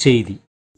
செய்தி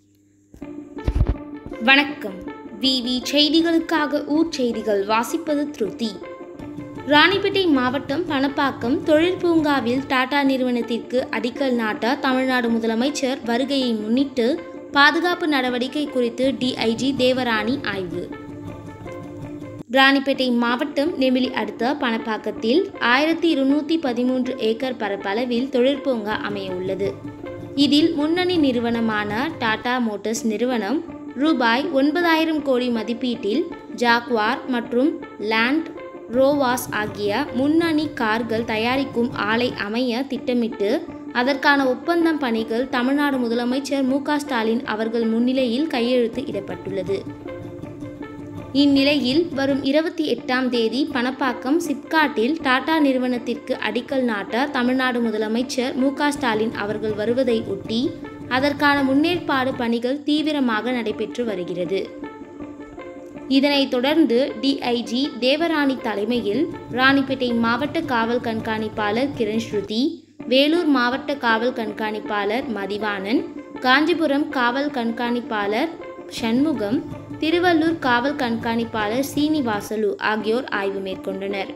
வணக்கம் விவி செய்திகளுக்காக ஊர் செய்திகள் வாசிப்பது திருதி ராணிப்பேட்டை மாவட்டம் பணப்பாக்கம் தொழில் பூங்காவில் டாடா நிறுவனத்திற்கு அடிக்கல் நாட்ட தமிழ்நாடு முதலமைச்சர் வருகையை முன்னிட்டு பாதுகாப்பு நடவடிக்கை குறித்து டிஐஜி தேவராணி ஆய்வு ராணிப்பேட்டை மாவட்டம் நெமிலி அடுத்த பணப்பாக்கத்தில் ஆயிரத்தி இருநூற்றி பதிமூன்று ஏக்கர் பரப்பளவில் தொழிற்பூங்கா அமைய உள்ளது இதில் முன்னணி நிறுவனமான டாடா மோட்டார்ஸ் நிறுவனம் ரூபாய் ஒன்பதாயிரம் கோடி மதிப்பீட்டில் ஜாக்வார் மற்றும் லேண்ட் ரோவாஸ் ஆகிய முன்னணி கார்கள் தயாரிக்கும் ஆலை அமைய திட்டமிட்டு அதற்கான ஒப்பந்தம் பணிகள் தமிழ்நாடு முதலமைச்சர் மு க ஸ்டாலின் அவர்கள் முன்னிலையில் கையெழுத்து இடப்பட்டுள்ளது இந்நிலையில் வரும் இருபத்தி எட்டாம் தேதி பணப்பாக்கம் சிப்காட்டில் டாடா நிறுவனத்திற்கு அடிக்கல் நாட்ட தமிழ்நாடு முதலமைச்சர் மு க ஸ்டாலின் அவர்கள் வருவதை ஒட்டி அதற்கான முன்னேற்பாடு பணிகள் தீவிரமாக நடைபெற்று வருகிறது இதனைத் தொடர்ந்து டிஐஜி தேவராணி தலைமையில் ராணிப்பேட்டை மாவட்ட காவல் கண்காணிப்பாளர் கிரண் ஸ்ருதி வேலூர் மாவட்ட காவல் கண்காணிப்பாளர் மதிவாணன் காஞ்சிபுரம் காவல் கண்காணிப்பாளர் சண்முகம் திருவள்ளூர் காவல் கண்காணிப்பாளர் சீனிவாசலு ஆகியோர் ஆய்வு மேற்கொண்டனர்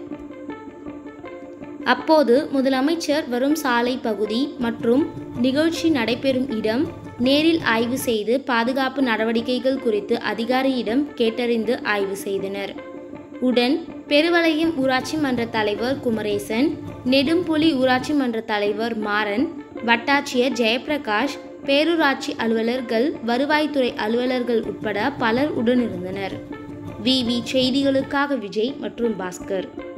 அப்போது முதலமைச்சர் வரும் சாலை பகுதி மற்றும் நிகழ்ச்சி நடைபெறும் இடம் நேரில் ஆய்வு செய்து பாதுகாப்பு நடவடிக்கைகள் குறித்து அதிகாரியிடம் கேட்டறிந்து ஆய்வு செய்தனர் உடன் பெருவளையம் ஊராட்சி மன்ற தலைவர் குமரேசன் நெடும்புலி ஊராட்சி மன்ற தலைவர் மாறன் வட்டாட்சியர் ஜெயபிரகாஷ் பேரூராட்சி அலுவலர்கள் வருவாய்த்துறை அலுவலர்கள் உட்பட பலர் உடனிருந்தனர் விவி செய்திகளுக்காக விஜய் மற்றும் பாஸ்கர்